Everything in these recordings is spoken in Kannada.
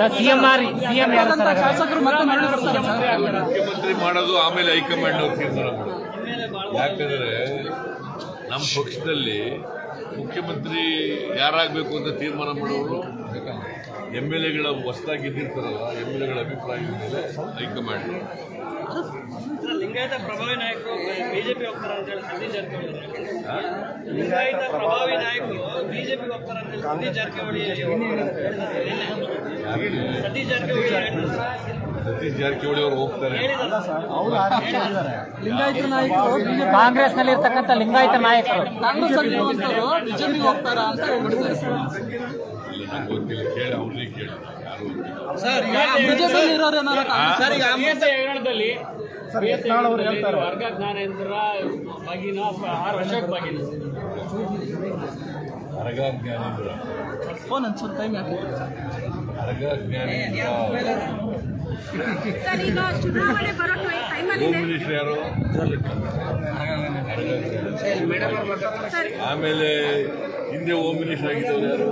ಸಿಎಂ ಸಿಎಂ ಯಾರು ಸರ್ ಹಾಗಾದ್ರೆ? ಶಾಸಕರು ಮತ್ತೆ ಮರಳಿ ಬರ್ತಾರೆ ಸರ್ ಮುಖ್ಯಮಂತ್ರಿ ಮಾಡೋದು ಆಮೇಲೆ ಹೈಕಮಾಂಡ್ ಅವ್ರು ತೀರ್ಮಾನ ಮಾಡೋದು ಯಾಕಂದ್ರೆ ನಮ್ಮ ಪಕ್ಷದಲ್ಲಿ ಮುಖ್ಯಮಂತ್ರಿ ಯಾರಾಗಬೇಕು ಅಂತ ತೀರ್ಮಾನ ಮಾಡೋರು ಎಮ್ ಎಲ್ ಎಗಳ ಹೊಸದಾಗಿ ಗೆದ್ದಿರ್ತಾರಲ್ಲ ಎಮ್ ಎಲ್ ಎಗಳ ಅಭಿಪ್ರಾಯದ ಮೇಲೆ ಹೈಕಮಾಂಡ್ ಲಿಂಗಾಯತ ಪ್ರಭಾವಿ ನಾಯಕರು ಬಿಜೆಪಿ ಹೋಗ್ತಾರೆ ಅಂತ ಹೇಳಿ ಸತೀಶ್ ಜಾರಕಿಹೊಳಿ ಅವರು. ಲಿಂಗಾಯತ ಪ್ರಭಾವಿ ನಾಯಕರು ಬಿಜೆಪಿ ಹೋಗ್ತಾರೆ ಅಂತ ಹೇಳಿ ಸತೀಶ್ ಜಾರಕಿಹೊಳಿ ಹೇಳಿದ್ದಾರೆ ನಿನ್ನೆ. ಸತೀಶ್ ಜಾರಕಿಹೊಳಿ ಹೇಳಿದ್ದಾರೆ. ಸತೀಶ್ ಜಾರಕಿಹೊಳಿ ಅವರು ಹೋಗ್ತಾರೆ ಲಿಂಗಾಯತ ನಾಯಕರು ಬಿಜೆಪಿ ಕಾಂಗ್ರೆಸ್ ನಲ್ಲಿ ಇರ್ತಕ್ಕಂಥ ಲಿಂಗಾಯತ ನಾಯಕರು ಕಾಂಗ್ರೆಸ್ ಅಲ್ಲಿ ಇರುವಂತವರು ಬಿಜೆಪಿಗೆ ಹೋಗ್ತಾರ ಅಂತ ಹೇಳ್ಬಿಡ್ತಾರೆ ಇಲ್ಲ ನಂಗೆ ಗೊತ್ತಿಲ್ಲ ಕೇಳಿ ಅವ್ರನ್ನೇ ಕೇಳಿ ಯಾರು ಗೊತ್ತಿಲ್ಲ. ಬಿಜೆಪಿ ಇರೋರು ಏನಾರ ಕಾಂಗ್ರೆಸ್ ಹೆಗರಣದಲ್ಲಿ ವರ್ಗ ಜ್ಞಾನೇಂದ್ರ ಬಾಗಿನ ಆರ್ ಅಶೋಕ್ ಬಾಗಿನ ಅರಗ ಜ್ಞಾನೇಂದ್ರ ಫೋನ್ ಒಂಚೂರು ಟೈಮ್ ಯಾಕೆ ಅರಗ ಜ್ಞಾನೇಂದ್ರ ಸರ್ ಈಗ ಚುನಾವಣೆ ಬರೋ ಟೈಮಲ್ಲಿ ಹೋಮ್ ಮಿನಿಸ್ಟರ್ ಯಾರು ಸರ್ ಆಮೇಲೆ ಹಿಂದೆ ಹೋಮ್ ಮಿನಿಸ್ಟರ್ ಆಗಿದ್ದವ್ರು ಯಾರು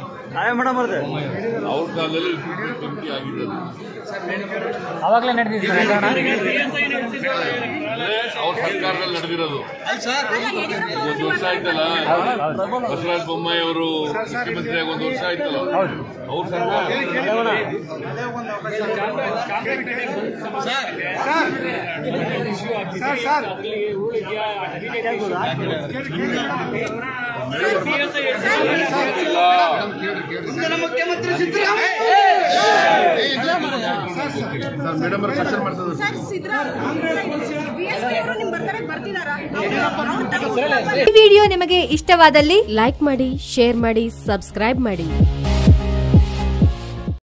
ಅವ್ರ ಕಾಲದಲ್ಲಿ ಕಮಿಟಿ ಆಗಿದ್ದದು ಅವಾಗಲೇ ನಡೆದಿದೆ ಸರ್ ಹಗರಣ ಅಂದ್ರೆ ಅವ್ರ ಸರ್ಕಾರದಲ್ಲಿ ನಡೆದಿರೋದು ಒಂದು ವರ್ಷ ಆಯ್ತಲ್ಲ ಬಸವರಾಜ ಬೊಮ್ಮಾಯಿ ಅವರು ಮುಖ್ಯಮಂತ್ರಿ ಆಗಿ ಒಂದು ವರ್ಷ ಆಯ್ತಲ್ಲ ಅವ್ರ ಸರ್ಕಾರ sir Siddaramaiah B S P ಅವರು ನಿಮ್ ಬರ್ತಾರೆ ಬರ್ತಿದಾರಾ ಅವ್ರು ಈ ವಿಡಿಯೋ ನಿಮಗೆ ಇಷ್ಟವಾದಲ್ಲಿ ಲೈಕ್ ಮಾಡಿ ಶೇರ್ ಮಾಡಿ ಸಬ್ಸ್ಕ್ರೈಬ್ ಮಾಡಿ